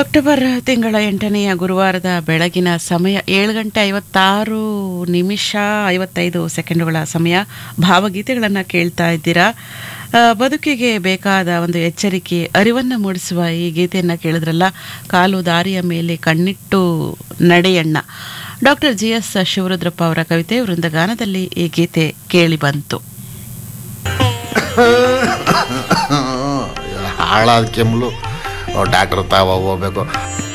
October ತಿಂಗಳ ಎಂಟನೆಯ ಗುರುವಾರದ ಬೆಳಗಿನ ಸಮಯ ಏಳು ಗಂಟೆ ಐವತ್ತಾರು ನಿಮಿಷ ಐವತ್ತೈದು ಸೆಕೆಂಡುಗಳ ಸಮಯ ಭಾವಗೀತೆಗಳನ್ನು ಕೇಳ್ತಾ ಇದ್ದೀರಾ ಆ, ಬದುಕಿಗೆ ಬೇಕಾದ ಒಂದು ಎಚ್ಚರಿಕೆ ಅರಿವನ್ನು ಮೂಡಿಸುವ ಈ ಗೀತೆಯನ್ನು ಕೇಳಿದ್ರಲ್ಲ ಕಾಲು ದಾರಿಯ ಮೇಲೆ ಕಣ್ಣಿಟ್ಟು ನಡೆಯಣ್ಣ ಡಾಕ್ಟರ್ ಜಿ ಎಸ್ ಶಿವರುದ್ರಪ್ಪ ಅವರ ಕವಿತೆ ವೃಂದಗಾನದಲ್ಲಿ ಈ ಗೀತೆ ಕೇಳಿ ಬಂತು ಹಾಳಾದ ಕೆಮ್ಮಲು ಡಾಕ್ಟ್ರ್ ತಾವ ಹೋಗ್ಬೇಕು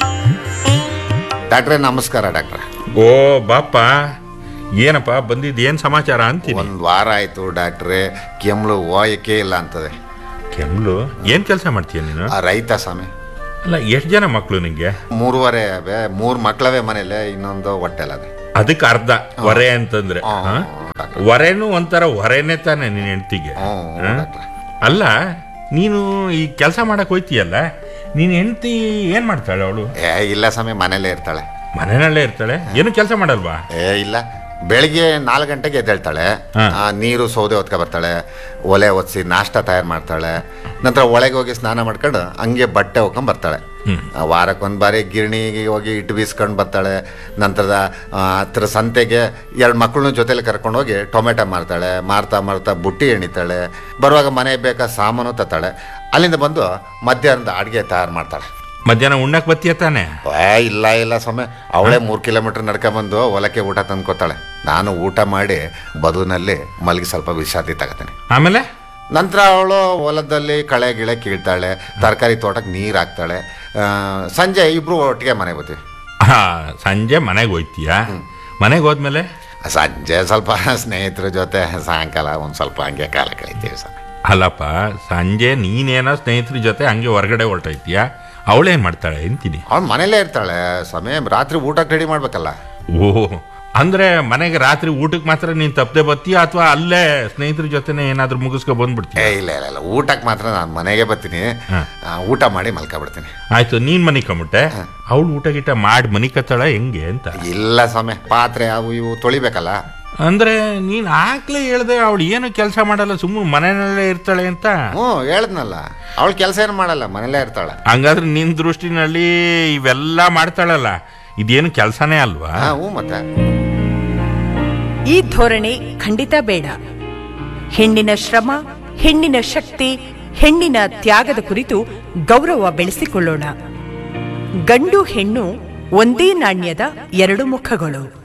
ಡಾಕ್ಟ್ರೇ ನಮಸ್ಕಾರ ಡಾಕ್ಟ್ರೆ ಓ ಬಾಪ ಏನಪ್ಪ ಬಂದಿದ್ದು ಏನು ಸಮಾಚಾರ ಅಂತೀನಿ ಒಂದು ವಾರ ಆಯಿತು ಡಾಕ್ಟ್ರೇ ಕೆಮ್ಮಲು ಹೋಯಕ್ಕೆ ಇಲ್ಲ ಅಂತದೆ ಕೆಮ್ಲು ಏನು ಕೆಲಸ ಮಾಡ್ತೀಯ ನೀನು ಆ ರೈತ ಸ್ವಾಮಿ ಅಲ್ಲ ಎಷ್ಟು ಜನ ಮಕ್ಕಳು ನಿಂಗೆ ಮೂರುವರೆ ಅವೆ ಮೂರು ಮಕ್ಳವೆ ಮನೇಲೆ ಇನ್ನೊಂದು ಹೊಟ್ಟೆಲದೆ ಅದಕ್ಕೆ ಅರ್ಧ ಹೊರೆ ಅಂತಂದ್ರೆ ಹ್ಞೂ, ಹಾ? ಡಾಕ್ಟ್ರೆ. ಹೊರೆನೂ ಒಂಥರ ಹೊರೆನೇ ತಾನೆ ನಿನ್ನ ಹೆಂಡ್ತಿಗೆ ಹ್ಞೂ ಹಾ? ಡಾಕ್ಟ್ರೆ ಅಲ್ಲ ನೀನು ಈ ಕೆಲಸ ಮಾಡಕ್ ಹೋಯ್ತೀಯಲ್ಲ ನೀನ್ ಹೆಂಡ್ತಿ ಏನ್ ಮಾಡ್ತಾಳೆ ಅವಳು ಏ ಇಲ್ಲ ಸ್ವಾಮಿ ಮನೇಲೇ ಇರ್ತಾಳೆ ಮನೆಯಲ್ಲೇ ಇರ್ತಾಳೆ ಏನು ಕೆಲಸ ಮಾಡಲ್ವಾ ಏ ಇಲ್ಲ ಬೆಳಿಗ್ಗೆ ನಾಲ್ಕು ಗಂಟೆಗೆ ಎದ್ದೇಳ್ತಾಳೆ ಹಾ. ಆ, ನೀರು ಸೌದೆ ಹೊತ್ಕೊ ಬರ್ತಾಳೆ ಒಲೆ ಒತ್ಸಿ ನಾಷ್ಟ ತಯಾರು ಮಾಡ್ತಾಳೆ ನಂತರ ಒಳಗೆ ಹೋಗಿ ಸ್ನಾನ ಮಾಡ್ಕೊಂಡು ಹಂಗೆ ಬಟ್ಟೆ ಹೋಗ್ಕೊಂಡ್ ಬರ್ತಾಳೆ ಆ, ವಾರಕ್ಕೊಂದು ಬಾರಿ ಗಿರಣಿಗೆ ಹೋಗಿ ಇಟ್ಟು ಬೀಸ್ಕೊಂಡು ಬರ್ತಾಳೆ ನಂತರದ ಆ, ಹತ್ರ ಸಂತೆಗೆ ಎರಡು ಮಕ್ಕಳನ್ನ ಜೊತೆಲಿ ಕರ್ಕೊಂಡು ಹೋಗಿ ಟೊಮೆಟೊ ಮಾರ್ತಾಳೆ ಮಾರ್ತಾ ಮಾರ್ತಾ ಬುಟ್ಟಿ ಎಣಿತಾಳೆ ಬರುವಾಗ ಮನೆ ಬೇಕಾ ಸಾಮಾನು ತತ್ತಾಳೆ ಅಲ್ಲಿಂದ ಬಂದು ಮಧ್ಯಾಹ್ನದ ಅಡುಗೆ ತಯಾರು ಮಾಡ್ತಾಳೆ ಮಧ್ಯಾಹ್ನ ಉಣ್ಣಕ್ ಬತ್ತೀಯ ತಾನೆ ಏ ಇಲ್ಲ ಇಲ್ಲ ಸ್ವಾಮಿ ಅವಳೇ ಮೂರು ಕಿಲೋಮೀಟರ್ ನಡ್ಕೊಂಬಂದು ಹೊಲಕ್ಕೆ ಊಟ ತಂದ್ಕೊತಾಳೆ ನಾನು ಊಟ ಮಾಡಿ ಬದುನಲ್ಲಿ ಮಲಗಿ ಸ್ವಲ್ಪ ವಿಶ್ರಾಂತಿ ತಗೋತೀನಿ ಆಮೇಲೆ ನಂತರ ಅವಳು ಹೊಲದಲ್ಲಿ ಕಳೆ ಗಿಳೆ ಕೀಳ್ತಾಳೆ ತರಕಾರಿ ತೋಟಕ್ಕೆ ನೀರು ಹಾಕ್ತಾಳೆ ಆ, ಸಂಜೆ ಇಬ್ರು ಒಟ್ಟಿಗೆ ಮನೆಗೆ ಬರ್ತೀವಿ ಹಾ ಸಂಜೆ ಮನೆಗೆ ಹೋಯ್ತೀಯ ಮನೆಗೆ ಹೋದ್ಮೇಲೆ ಸಂಜೆ ಸ್ವಲ್ಪ ಸ್ನೇಹಿತರ ಜೊತೆ ಸಾಯಂಕಾಲ ಒಂದು ಸ್ವಲ್ಪ ಹಂಗೆ ಕಾಲ ಕಳಿತೀವಿ ಸ್ವಾಮಿ ಅಲ್ಲಪ್ಪ ಸಂಜೆ ನೀನೇನೋ ಸ್ನೇಹಿತರ ಜೊತೆ ಹಂಗೆ ಹೊರಗಡೆ ಹೊರಟೋಯ್ತೀಯ ಅವಳೇನ್ ಮಾಡ್ತಾಳೆ ಅಂತೀನಿ ಅವಳು ಮನೇಲೇ ಇರ್ತಾಳೆ ಸ್ವಾಮಿ ರಾತ್ರಿ ಊಟಕ್ಕೆ ರೆಡಿ ಮಾಡ್ಬೇಕಲ್ಲ ಓಹ್ ಅಂದ್ರೆ ಮನೆಗೆ ರಾತ್ರಿ ಊಟಕ್ಕೆ ಮಾತ್ರ ನೀನ್ ತಪ್ಪದೆ ಬತ್ತೀಯ ಅಥವಾ ಅಲ್ಲೇ ಸ್ನೇಹಿತರ ಜೊತೆನೆ ಏನಾದ್ರೂ ಮುಗಿಸ್ಕೊ ಏ ಬಂದ್ಬಿಡ್ತೀಯ ಇಲ್ಲ ಇಲ್ಲ ಇಲ್ಲ ಊಟಕ್ಕೆ ಮಾತ್ರ ನಾನು ಮನೆಗೆ ಬರ್ತೀನಿ ಹಾ. ಆ, ಊಟ ಮಾಡಿ ಮಲ್ಕೊಬಿಡ್ತೀನಿ ಆಯ್ತು ನೀನ್ ಮನಿ ಕಮ್ಬಿಟ್ಟೆ ಅವಳು ಊಟ ಗೀಟ ಮಾಡಿ ಮನಿ ಕತ್ತಾಳ ಹೆಂಗೆ ಅಂತ ಇಲ್ಲ ಸ್ವಾಮಿ ಪಾತ್ರೆ ಅವು ಇವು ತೊಳಿಬೇಕಲ್ಲ ಅಂದ್ರೆ ನೀನ್ ಆಗ್ಲೇ ಹೇಳ್ದೆ ಅವಳು ಏನು ಕೆಲಸ ಮಾಡಲ್ಲ ಸುಮ್ಮನೆ ಮನೆಯಲ್ಲೇ ಇರ್ತಾಳೆ ಅಂತ ಹ್ಞೂ ಹೇಳಿದ್ನಲ್ಲ ಅವಳು ಕೆಲಸ ಏನು ಮಾಡಲ್ಲ ಮನೇಲೇ ಇರ್ತಾಳೆ ಹಂಗಾದ್ರೆ ನಿನ್ ದೃಷ್ಟಿನಲ್ಲಿ ಇವೆಲ್ಲ ಮಾಡ್ತಾಳಲ್ಲ ಇದೇನು ಕೆಲಸನೇ ಅಲ್ವಾ ಹಾ ಹ್ಞೂ ಮತ್ತೆ ಈ ಧೋರಣೆ ಖಂಡಿತ ಬೇಡ ಹೆಣ್ಣಿನ ಶ್ರಮ ಹೆಣ್ಣಿನ ಶಕ್ತಿ ಹೆಣ್ಣಿನ ತ್ಯಾಗದ ಕುರಿತು ಗೌರವ ಬೆಳೆಸಿಕೊಳ್ಳೋಣ ಗಂಡು ಹೆಣ್ಣು ಒಂದೇ ನಾಣ್ಯದ ಎರಡು ಮುಖಗಳು